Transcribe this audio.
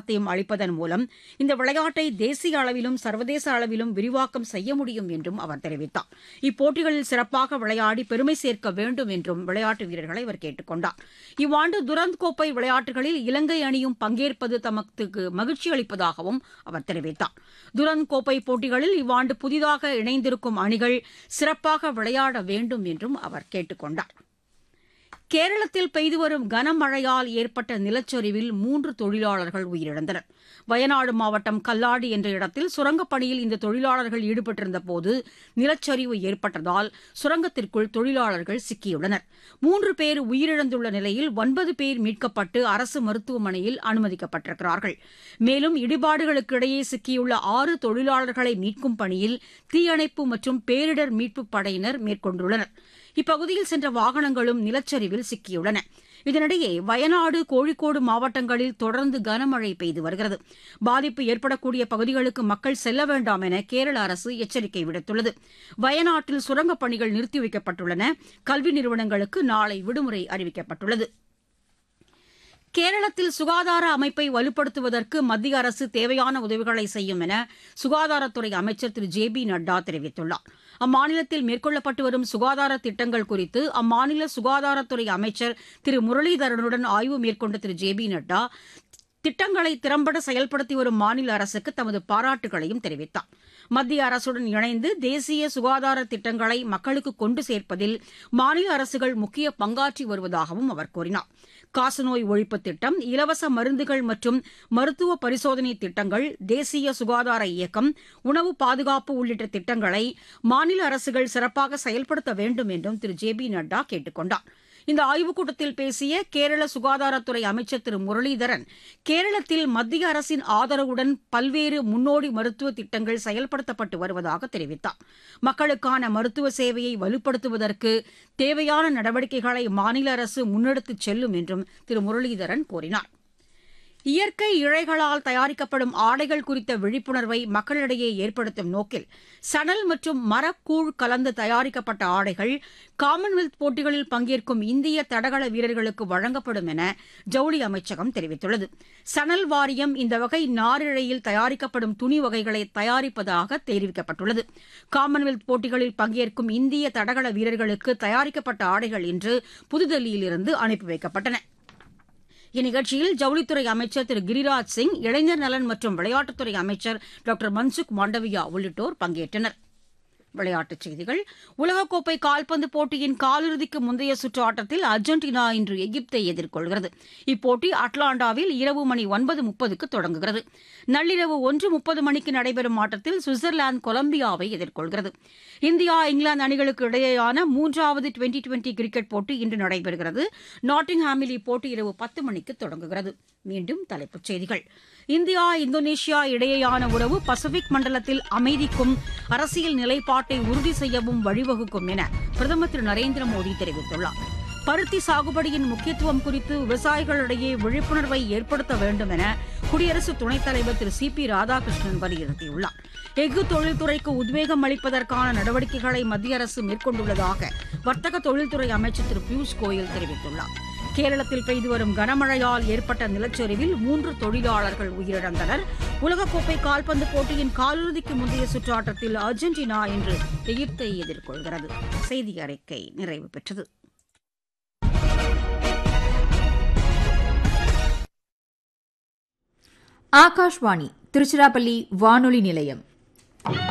உத்தரவாதத்தையும் அளிப்பதன் மூலம் இந்த விளையாட்டை தேசிய அளவிலும் சர்வதேச அளவிலும் விரிவாக்கம் செய்ய முடியும் என்றும் அவர் தெரிவித்தார் இப்போட்டிகளில் சிறப்பாக விளையாடி பெருமை சேர்க்க வேண்டும் என்றும் விளையாட்டு வீரர்களை அவர் கேட்டுக் கொண்டார் இவ்வாண்டு துரந்த் கோப்பை விளையாட்டுகளில் இலங்கை அணியும் பங்கேற்பது தமக்கு மகிழ்ச்சி அளிப்பதாகவும் அவர் தெரிவித்தார் துரந்த் கோப்பை போட்டிகளில் இவ்வாண்டு புதிதாக இணைந்திருக்கும் அணிகள் சிறப்பாக விளையாட வேண்டும் என்றும் அவர் கேட்டுக் கொண்டார் கேரளத்தில் பெய்து வரும் கனமழையால் ஏற்பட்ட நிலச்சரிவில் மூன்று தொழிலாளர்கள் உயிரிழந்தனர் வயநாடு மாவட்டம் கல்லாடி என்ற இடத்தில் சுரங்கப் பணியில் இந்த தொழிலாளர்கள் ஈடுபட்டிருந்தபோது நிலச்சரிவு ஏற்பட்டதால் சுரங்கத்திற்குள் தொழிலாளர்கள் சிக்கியுள்ளனர் மூன்று பேர் உயிரிழந்துள்ள நிலையில் ஒன்பது பேர் மீட்கப்பட்டு அரசு மருத்துவமனையில் அனுமதிக்கப்பட்டிருக்கிறார்கள் மேலும் இடிபாடுகளுக்கு இடையே சிக்கியுள்ள ஆறு தொழிலாளர்களை மீட்கும் பணியில் தீயணைப்பு மற்றும் பேரிடர் மீட்புப் படையினர் மேற்கொண்டுள்ளனர் இப்பகுதியில் சென்ற வாகனங்களும் நிலச்சரிவில் சிக்கியுள்ளன இதனிடையே வயநாடு கோழிக்கோடு மாவட்டங்களில் தொடர்ந்து கனமழை பெய்து வருகிறது பாதிப்பு ஏற்படக்கூடிய பகுதிகளுக்கு மக்கள் செல்ல வேண்டாம் என கேரள அரசு எச்சரிக்கை விடுத்துள்ளது வயநாட்டில் சுரங்கப் பணிகள் நிறுத்தி வைக்கப்பட்டுள்ளன கல்வி நிறுவனங்களுக்கு நாளை விடுமுறை அறிவிக்கப்பட்டுள்ளது கேரளத்தில் சுகாதார அமைப்பை வலுப்படுத்துவதற்கு மத்திய அரசு தேவையான உதவிகளை செய்யும் என சுகாதாரத்துறை அமைச்சர் திரு ஜே பி நட்டா தெரிவித்துள்ளார் அம்மாநிலத்தில் மேற்கொள்ளப்பட்டு வரும் சுகாதார திட்டங்கள் குறித்து அம்மாநில சுகாதாரத்துறை அமைச்சர் திரு முரளிதரனுடன் ஆய்வு மேற்கொண்ட திரு ஜே பி நட்டா திட்டங்களை திறம்பட செயல்படுத்தி வரும் மாநில அரசுக்கு தமது பாராட்டுகளையும் தெரிவித்தார் மத்திய அரசுடன் இணைந்து தேசிய சுகாதார திட்டங்களை மக்களுக்கு கொண்டு சேர்ப்பதில் மாநில அரசுகள் முக்கிய பங்காற்றி வருவதாகவும் அவர் கூறினார் காசநோய் ஒழிப்பு திட்டம் இலவச மருந்துகள் மற்றும் மருத்துவ பரிசோதனை திட்டங்கள் தேசிய சுகாதார இயக்கம் உணவு பாதுகாப்பு உள்ளிட்ட திட்டங்களை மாநில அரசுகள் சிறப்பாக செயல்படுத்த வேண்டும் என்றும் திரு ஜே பி நட்டா கேட்டுக் கொண்டார் இந்த ஆய்வுக் கூட்டத்தில் பேசிய கேரள சுகாதாரத்துறை அமைச்சர் திரு முரளிதரன் கேரளத்தில் மத்திய அரசின் ஆதரவுடன் பல்வேறு முன்னோடி மருத்துவ திட்டங்கள் செயல்படுத்தப்பட்டு வருவதாக தெரிவித்தார் மக்களுக்கான மருத்துவ சேவையை வலுப்படுத்துவதற்கு தேவையான நடவடிக்கைகளை மாநில அரசு முன்னெடுத்துச் செல்லும் என்றும் திரு முரளிதரன் கூறினார் இயற்கை இழைகளால் தயாரிக்கப்படும் ஆடைகள் குறித்த விழிப்புணர்வை மக்களிடையே ஏற்படுத்தும் நோக்கில் சணல் மற்றும் மரக்கூழ் கலந்து தயாரிக்கப்பட்ட ஆடைகள் காமன்வெல்த் போட்டிகளில் பங்கேற்கும் இந்திய தடகள வீரர்களுக்கு வழங்கப்படும் என ஜவுளி அமைச்சகம் தெரிவித்துள்ளது சணல் வாரியம் இந்த வகை நாரிழையில் தயாரிக்கப்படும் துணி வகைகளை தயாரிப்பதாக தெரிவிக்கப்பட்டுள்ளது காமன்வெல்த் போட்டிகளில் பங்கேற்கும் இந்திய தடகள வீரர்களுக்கு தயாரிக்கப்பட்ட ஆடைகள் இன்று புதுதில்லியிலிருந்து அனுப்பி வைக்கப்பட்டன இந்நிகழ்ச்சியில் ஜவுளித்துறை அமைச்சர் திரு கிரிராஜ் சிங் இளைஞர் நலன் மற்றும் விளையாட்டுத்துறை அமைச்சர் டாக்டர் மன்சுக் மாண்டவியா உள்ளிட்டோர் பங்கேற்றனர் விளையாட்டுச் செய்திகள் உலகக்கோப்பை கால்பந்து போட்டியின் காலிறுதிக்கு முந்தைய சுற்று ஆட்டத்தில் அர்ஜென்டினா இன்று எகிப்தை எதிர்கொள்கிறது இப்போட்டி அட்லாண்டாவில் இரவு மணி ஒன்பது முப்பதுக்கு தொடங்குகிறது நள்ளிரவு ஒன்று முப்பது மணிக்கு நடைபெறும் ஆட்டத்தில் சுவிட்சர்லாந்து கொலம்பியாவை எதிர்கொள்கிறது இந்தியா இங்கிலாந்து அணிகளுக்கு இடையேயான மூன்றாவது டுவெண்டி டுவெண்டி கிரிக்கெட் போட்டி இன்று நடைபெறுகிறது நாட்டிங்ஹாமில் இப்போட்டி இரவு பத்து மணிக்கு தொடங்குகிறது மீண்டும் தலைப்புச் செய்திகள் இந்தியா இந்தோனேஷியா இடையேயான உறவு பசிபிக் மண்டலத்தில் அமைதிக்கும் அரசியல் நிலைப்பாட்டை உறுதி செய்யவும் வழிவகுக்கும் என பிரதமர் திரு நரேந்திர மோடி தெரிவித்துள்ளார் பருத்தி சாகுபடியின் முக்கியத்துவம் குறித்து விவசாயிகளிடையே விழிப்புணர்வை ஏற்படுத்த வேண்டும் என குடியரசு துணைத் தலைவர் திரு சி பி ராதாகிருஷ்ணன் வலியுறுத்தியுள்ளார் எஃகு தொழில்துறைக்கு உத்வேகம் அளிப்பதற்கான நடவடிக்கைகளை மத்திய அரசு மேற்கொண்டுள்ளதாக வர்த்தக தொழில்துறை அமைச்சர் திரு பியூஷ் கோயல் தெரிவித்துள்ளார் கேரளத்தில் பெய்து வரும் கனமழையால் ஏற்பட்ட நிலச்சரிவில் மூன்று தொழிலாளர்கள் உயிரிழந்தனர் உலகக்கோப்பை கால்பந்து போட்டியின் காலிறுதிக்கு முந்தைய சுற்று ஆட்டத்தில் அர்ஜென்டினா இன்று எகிப்தை எதிர்கொள்கிறது செய்தி அறிக்கை நிறைவு பெற்றது ஆகாஷ்வாணி திருச்சிராப்பள்ளி வானொலி நிலையம்